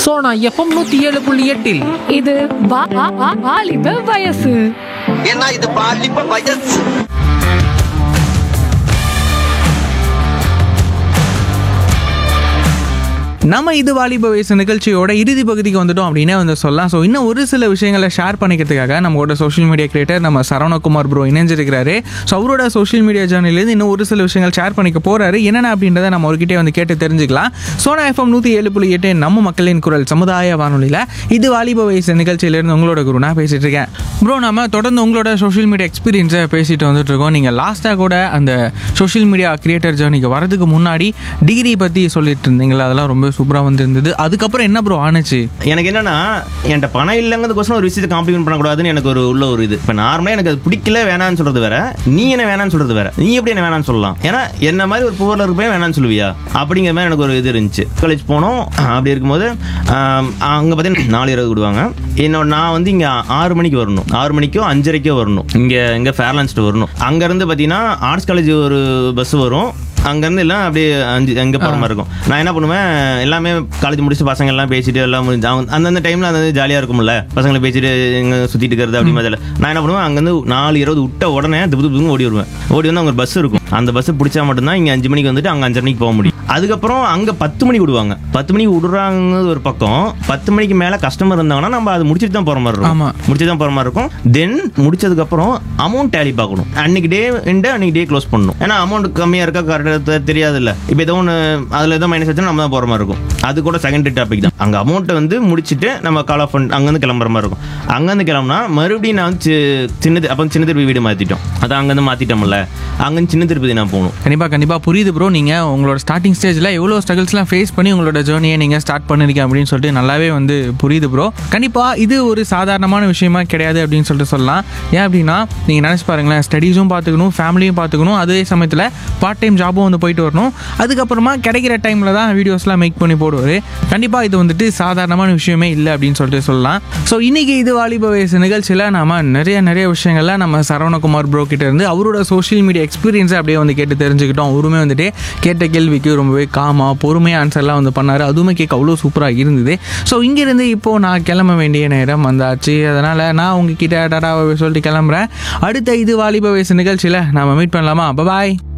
Sona FM நூத்தி ஏழு புள்ளி எட்டில் இது வா- வா- வா- வாலிப வயசு ஏன்னா இது பாலிப்ப வயசு நம்ம இது வாலிப வயசு நிகழ்ச்சியோட இறுதி பகுதிக்கு வந்துட்டோம் அப்படின்னே வந்து சொல்லலாம் ஸோ இன்னும் ஒரு சில விஷயங்களை ஷேர் பண்ணிக்கிறதுக்காக நம்மளோட சோஷியல் மீடியா கிரியேட்டர் நம்ம சரவணகுமார் ப்ரோ இணைஞ்சிருக்கிறாரு ஸோ அவரோட சோஷியல் மீடியா ஜேர்னலேருந்து இன்னும் ஒரு சில விஷயங்கள் ஷேர் பண்ணிக்க போறாரு என்னென்ன அப்படின்றத நம்ம அவர்கிட்டே வந்து கேட்டு தெரிஞ்சுக்கலாம் சோனா எஃப்எம் நூற்றி ஏழு புள்ளி எட்டு நம்ம மக்களின் குரல் சமுதாய வானொலியில் இது வாலிப வயசு நிகழ்ச்சியிலேருந்து உங்களோட குரு நான் பேசிட்டு இருக்கேன் ப்ரோ நம்ம தொடர்ந்து உங்களோட சோஷியல் மீடியா எக்ஸ்பீரியன்ஸை பேசிட்டு வந்துட்டு இருக்கோம் நீங்கள் லாஸ்ட்டாக கூட அந்த சோஷியல் மீடியா கிரியேட்டர் ஜேர்னிக்கு வரதுக்கு முன்னாடி டிகிரி பற்றி சொல்லிட்டு இருந்தீங்களா அதெல்லாம் ரொம்ப சூப்பராக வந்துருந்தது அதுக்கப்புறம் என்ன ப்ரோ ஆணுச்சு எனக்கு என்னன்னா என்கிட்ட பணம் இல்லைங்கிறதுக்கோசரம் ஒரு விஷயத்தை காம்ப்ளிமெண்ட் பண்ணக்கூடாதுன்னு எனக்கு ஒரு உள்ள ஒரு இது இப்போ நார்மலாக எனக்கு அது பிடிக்கல வேணாம்னு சொல்றது வேற நீ என்ன வேணாம்னு சொல்றது வேற நீ எப்படி என்ன வேணாம்னு சொல்லலாம் ஏன்னா என்ன மாதிரி ஒரு புவரில் இருப்பேன் வேணாம்னு சொல்லுவியா அப்படிங்கிற மாதிரி எனக்கு ஒரு இது இருந்துச்சு காலேஜ் போனோம் அப்படி இருக்கும்போது அங்கே பார்த்தீங்கன்னா நாலு இருபது விடுவாங்க என்னோட நான் வந்து இங்கே ஆறு மணிக்கு வரணும் ஆறு மணிக்கோ அஞ்சரைக்கோ வரணும் இங்கே இங்கே ஃபேர்லான்ஸ்ட்டு வரணும் அங்கேருந்து பார்த்தீங்கன்னா ஆர்ட்ஸ் காலேஜ் ஒரு பஸ் வரும் அங்கேருந்து எல்லாம் அப்படியே அஞ்சு அங்கே போகிற மாதிரி இருக்கும் நான் என்ன பண்ணுவேன் எல்லாமே காலேஜ் முடிச்சுட்டு பசங்க எல்லாம் பேசிட்டு எல்லாம் முடிஞ்சு அவங்க அந்தந்த டைமில் அந்த ஜாலியாக இருக்கும்ல பசங்களை பேசிட்டு எங்கே சுற்றிட்டு இருக்கிறது அப்படி மாதிரி நான் என்ன பண்ணுவேன் அங்கேருந்து நாலு இருபது விட்ட உடனே திப்பு திப்புன்னு ஓடி வருவேன் ஓடி வந்து அங்கே பஸ் இருக்கும் அந்த பஸ் பிடிச்சா மட்டும்தான் இங்கே அஞ்சு மணிக்கு வந்துட்டு அங்கே அஞ்சரை மணிக்கு போக முடியும் அதுக்கப்புறம் அங்கே பத்து மணிக்கு விடுவாங்க பத்து மணிக்கு விடுறாங்க ஒரு பக்கம் பத்து மணிக்கு மேலே கஸ்டமர் இருந்தாங்கன்னா நம்ம அதை முடிச்சுட்டு தான் போகிற மாதிரி இருக்கும் ஆமா. முடிச்சு தான் போகிற மாதிரி இருக்கும் தென் முடிச்சதுக்கப்புறம் அமௌண்ட் டேலி பார்க்கணும் அன்னைக்கு டே எண்டு அன்னைக்கு டே க்ளோஸ் பண்ணணும் ஏன்னா அமௌண்ட் கம்மியாக இருக்கா கரெக்டாக தெரியாது இல்லை இப்போ ஏதோ ஒன்று அதில் ஏதோ மைனஸ் வச்சா நம்ம தான் போகிற மாதிரி இருக்கும் அது கூட செகண்டரி டாபிக் தான் அங்கே அமௌண்ட்டை வந்து முடிச்சுட்டு நம்ம கால் ஆஃப் பண்ணி அங்கேருந்து கிளம்புற மாதிரி இருக்கும் அங்கேருந்து கிளம்புனா மறுபடியும் நான் வந்து சி- சின்ன அப்போ சின்ன திருப்பி வீடு மாற்றிட்டோம் அதை அங்கேருந்து மாற்றிட்டோம்ல அங்கேருந்து சின்ன திருப்பதி நான் போகணும் கண்டிப்பாக கண்டிப்பாக புரியுது ப்ரோ நீங்கள் உங்களோட ஸ்டார்டிங் ஸ்டேஜில் எவ்வளோ ஸ்ட்ரகிள்ஸ்லாம் ஃபேஸ் பண்ணி உங்களோட ஜேர்னியை நீங்கள் ஸ்டார்ட் பண்ணிருக்கீங்க அப்படின்னு சொல்லிட்டு நல்லாவே வந்து புரியுது ப்ரோ கண்டிப்பாக இது ஒரு சாதாரணமான விஷயமா கிடையாது அப்படின்னு சொல்லிட்டு சொல்லலாம் ஏன் அப்படின்னா நீங்கள் நினச்சி பாருங்களேன் ஸ்டடீஸும் பார்த்துக்கணும் ஃபேமிலியும் பார்த்துக்கணும் அதே சமயத்தில் பார்ட் டைம் ஜாபும் வந்து போயிட்டு வரணும் அதுக்கப்புறமா கிடைக்கிற டைமில் தான் வீடியோஸ்லாம் மேக் பண்ணி போடுவார் கண்டிப்பாக இது வந்துட்டு சாதாரணமான விஷயமே இல்லை அப்படின்னு சொல்லிட்டு சொல்லலாம் ஸோ இன்னைக்கு இது வாலிப வயசு நிகழ்ச்சியில் நாம நிறைய நிறைய விஷயங்கள்ல நம்ம சரவணகுமார் ப்ரோ கிட்ட இருந்து அவரோட சோஷியல் மீடியா எக்ஸ்பீரியன்ஸை அப்படியே வந்து கேட்டு தெரிஞ்சுக்கிட்டோம் அவருமே வந்துட்டு கேட்ட கேள்விக்கு ரொம்பவே காமா பொறுமையாக ஆன்சர்லாம் வந்து பண்ணார் அதுவுமே கேட்க அவ்வளோ சூப்பராக இருந்தது ஸோ இங்கேருந்து இப்போது நான் கிளம்ப வேண்டிய நேரம் வந்தாச்சு அதனால் நான் உங்ககிட்ட டாடாவை சொல்லிட்டு கிளம்புறேன் அடுத்த இது வாலிப வயசு நிகழ்ச்சியில் நாம மீட் பண்ணலாமா பாய்